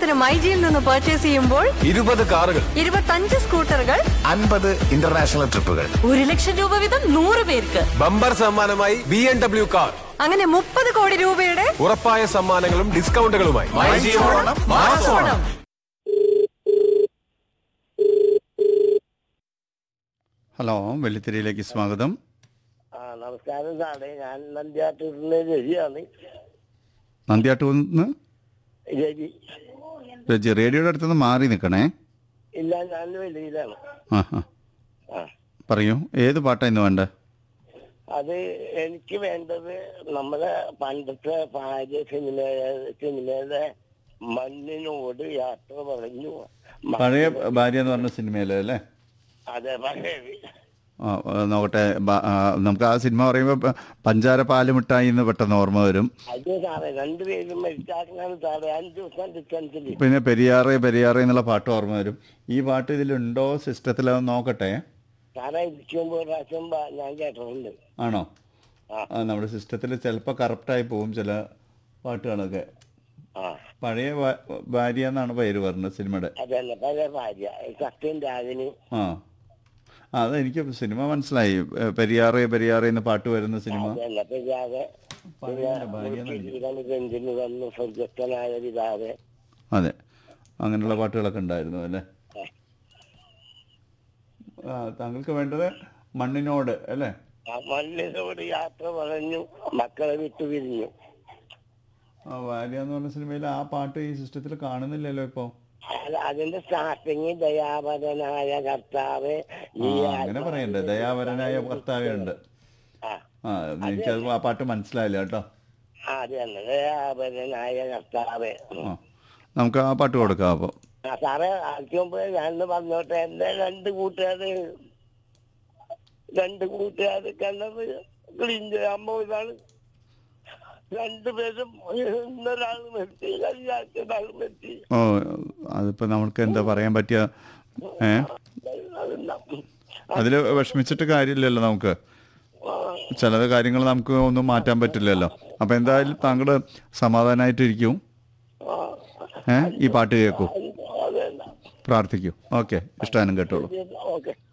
ഉദാഹരണത്തിന് മൈജിയിൽ നിന്ന് പർച്ചേസ് ചെയ്യുമ്പോൾ ഇരുപത് കാറുകൾ ഇരുപത്തഞ്ച് സ്കൂട്ടറുകൾ അൻപത് ഇന്റർനാഷണൽ ട്രിപ്പുകൾ ഒരു ലക്ഷം രൂപ വീതം നൂറ് പേർക്ക് ബമ്പർ സമ്മാനമായി ബി എം ഡബ്ല്യു കാർ അങ്ങനെ മുപ്പത് കോടി രൂപയുടെ ഉറപ്പായ സമ്മാനങ്ങളും ഡിസ്കൗണ്ടുകളുമായി ഓണം. ഹലോ വെള്ളിത്തിരിയിലേക്ക് സ്വാഗതം ആ നമസ്കാരം സാറേ ഞാൻ നന്ദിയാറ്റൂരിലെ രവിയാണ് നന്ദിയാട്ടൂർ നിന്ന് രവി രജി റേഡിയോയുടെ അടുത്തുനിന്ന് മാറി നിൽക്കണേ ഇല്ല ഞാൻ വെളിയിലാണ് ആ ആ ആ പറയൂ ഏത് പാട്ടാ ഇന്ന് വേണ്ടേ അത് എനിക്ക് വേണ്ടത് നമ്മുടെ പണ്ടത്തെ ഭാര്യ സിനിമ സിനിമയിലെ മണ്ണിനോട് യാത്ര പറഞ്ഞു മ- പഴയ ഭാര്യ എന്ന് പറഞ്ഞ സിനിമയിലെ അല്ലേ അതെ പഴയത് ആ, ആ, നോക്കട്ടെ ബ- ആ, നമുക്ക് ആ സിനിമ പറയുമ്പോൾ പ- പഞ്ചാര പാല് മിഠായി എന്ന് പെട്ടെന്ന് ഓർമ്മ വരും അത് സാറേ രണ്ടുപേരും മരിച്ചാക്കാണ് സാറേ അഞ്ചു ദിവസം ഡിസ്റ്റൻസിൽ പിന്നെ പെരിയാറ് പെരിയാറ് എന്നുള്ള പാട്ട് ഓർമ്മ വരും ഈ പാട്ട് ഇതിലുണ്ടോ സിസ്റ്റത്തിൽ നോക്കട്ടെ സാറേ ഇരിക്കുമ്പോൾ ഒരു പ്രാവശ്യം പ- ഞാൻ കേട്ടിട്ടുണ്ട് ആണോ ആ. ആ, നമ്മുടെ സിസ്റ്റത്തിൽ ചിലപ്പോൾ കറക്റ്റായി പോകും ചില പാട്ടുകളൊക്കെ ആ പഴയ ഭാ- ഭാര്യ എന്നാണ് പേര് പറഞ്ഞത് സിനിമയുടെ അതല്ല പഴയ ഭാര്യ സത്യം രാഗിന് ആ ആ, അത് എനിക്ക് സിനിമ മനസ്സിലായി ഏ, പെരിയാറ് പെരിയാറ് എന്ന പാട്ട് വരുന്ന സിനിമ അതല്ല പിതാവ് പഴയന്റെ ഭാര്യ എന്നല്ലേ? ബെഞ്ചിന് വന്നു സ്വർഗസ്ഥനായ പിതാവ് അതെ അങ്ങനെയുള്ള പാട്ടുകളൊക്കെ ഉണ്ടായിരുന്നു അല്ലേ ആ, താങ്കൾക്ക് വേണ്ടത് മണ്ണിനോട് അല്ലേ ആ മണ്ണിനോട് യാത്ര പറഞ്ഞു മക്കളെ വിട്ടു പിരിഞ്ഞു ആ ഭാര്യ എന്ന് പറഞ്ഞ സിനിമയിൽ ആ പാട്ട് ഈ സിസ്റ്റത്തിൽ കാണുന്നില്ലല്ലോ ഇപ്പോൾ അത് അതിന്റെ സ്റ്റാർട്ടിങ് ദയാപരനായ കർത്താവ് ആ ഈ അങ്ങനെ പറയണ്ടേ ദയാവരനായ ഭർത്താവേ ഉണ്ട് ആ ആ എനിക്കത് ആ പാട്ട് മനസ്സിലായില്ല കേട്ടോ ആ, അത് തന്നെ ദയാപരനായ കർത്താവ് ആ നമുക്ക് ആ പാട്ട് കൊടുക്കാം അപ്പോൾ ആ സാറേ ആദ്യം ഞാൻ പറഞ്ഞോട്ടെ എന്റെ രണ്ട് കൂട്ടുകാര് രണ്ട് കൂട്ടുകാര് കണ്ടത് ക്ലീൻ ചെയ്യാൻ പോയതാണ് രണ്ടുപേരും ഇന്നൊരാൾ നിർത്തി കഴിഞ്ഞാൽ നിർത്തി ഓ അതിപ്പോൾ നമുക്ക് എന്താ പറയാൻ പറ്റിയ ഏ അതിൽ വിഷമിച്ചിട്ട് കാര്യമില്ലല്ലോ നമുക്ക് ചില കാര്യങ്ങൾ നമുക്ക് ഒന്നും മാറ്റാൻ പറ്റില്ലല്ലോ അപ്പം എന്തായാലും താങ്കൾ സമാധാനമായിട്ടിരിക്കും ഏ ഈ പാട്ട് കേൾക്കൂ പ്രാർത്ഥിക്കൂ ഓക്കെ ഇഷ്ടാനും കേട്ടോളൂ ഓക്കെ